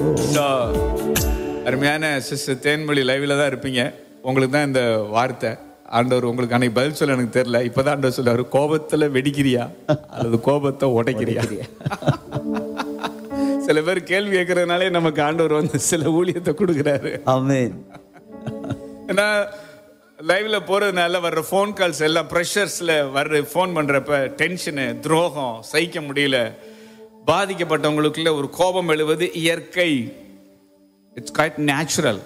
So, அருமையான sister Thenmozhi லைவ்ல தான் இருப்பீங்க உங்களுக்கு தான் இந்த வார்த்தை ஆண்டவர் உங்களுக்கு அன்னைக்கு பதில் சொல்ல எனக்கு தெரியல இப்பதான் ஆண்டவர் சொல்லுவாரு கோபத்துல வெடிக்கிறியா அல்லது கோபத்தை உடைக்கிறியா சில பேர் கேள்வி கேட்கறதுனாலே நமக்கு ஆண்டவர் வந்து சில ஊழியத்தை கொடுக்குறாரு ஆமென் ஏன்னா லைவ்ல போறதுனால வர்ற ஃபோன் கால்ஸ் எல்லாம் ப்ரெஷர்ஸ்ல வர்ற ஃபோன் பண்றப்ப டென்ஷனு துரோகம் சகிக்க முடியல பாதிக்கப்பட்டவங்களுக்குள்ள ஒரு கோபம் எழுவது இயற்கை இட்ஸ் quite நேச்சுரல்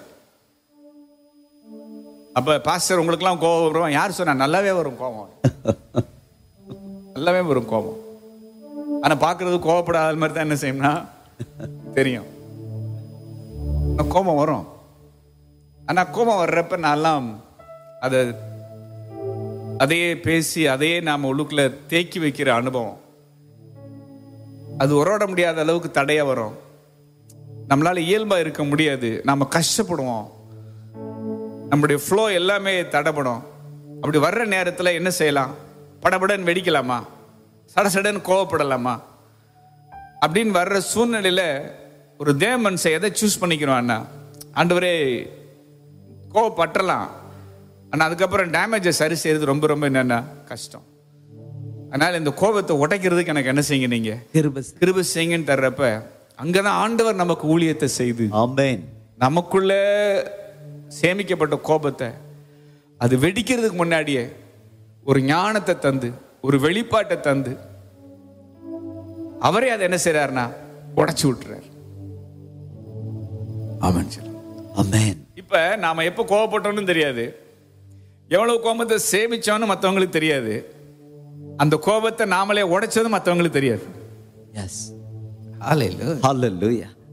அப்ப பாஸ்டர் உங்களுக்குலாம் கோபம் வரும் யார் சொன்னா நல்லாவே வரும் கோபம் நல்லாவே வரும் கோபம் ஆனா பார்க்கிறது கோபப்படாத மாதிரி தான் என்ன செய்யணும்னா தெரியும் ஆனா கோபம் வரும் ஆனா கோபம் வர்றப்ப நான்லாம் அதை அதையே பேசி அதையே நாம உள்ளுக்குள்ள தேக்கி வைக்கிற அனுபவம் அது உறவிட முடியாத அளவுக்கு தடையா வரும் நம்மளால இயல்பா இருக்க முடியாது நாம கஷ்டப்படுவோம் நம்முடைய ஃப்ளோ எல்லாமே தடைப்படும் அப்படி வர்ற நேரத்துல என்ன செய்யலாம் படபடன்னு வெடிக்கலாமா சடசடன்னு கோவப்படலாமா அப்படின்னு வர்ற சூழ்நிலையில ஒரு தேவ மனுஷன் எதை சூஸ் பண்ணிக்கிறோம் அண்ணா ஆண்டவரே கோவப்பட்டுறலாம் ஆனால் அதுக்கப்புறம் டேமேஜை சரி செய்யறது ரொம்ப ரொம்ப என்னன்னா கஷ்டம் அதனால இந்த கோபத்தை உடைக்கிறதுக்கு எனக்கு என்ன செய்யுங்க நீங்க கிருபை கிருபை செய்யுங்கன்னு தர்றப்ப அங்கதான் ஆண்டவர் நமக்கு ஊழியத்தை செய்து ஆமென் நமக்குள்ள சேமிக்கப்பட்ட கோபத்தை அது வெடிக்கிறதுக்கு முன்னாடியே ஒரு ஞானத்தை தந்து ஒரு வெளிப்பாட்டை தந்து அவரே அதை என்ன செய்றாருன்னா உடைச்சு விட்டுறாரு ஆமாம் சார் ஆமென் இப்ப நாம எப்ப கோவப்பட்டோம்னு தெரியாது எவ்வளவு கோபத்தை சேமிச்சோன்னு மத்தவங்களுக்கு தெரியாது அந்த கோபத்தை நாமளே உடைச்சதும் மத்தவங்களுக்கு தெரியாது எஸ் ஹalleluya ஹalleluya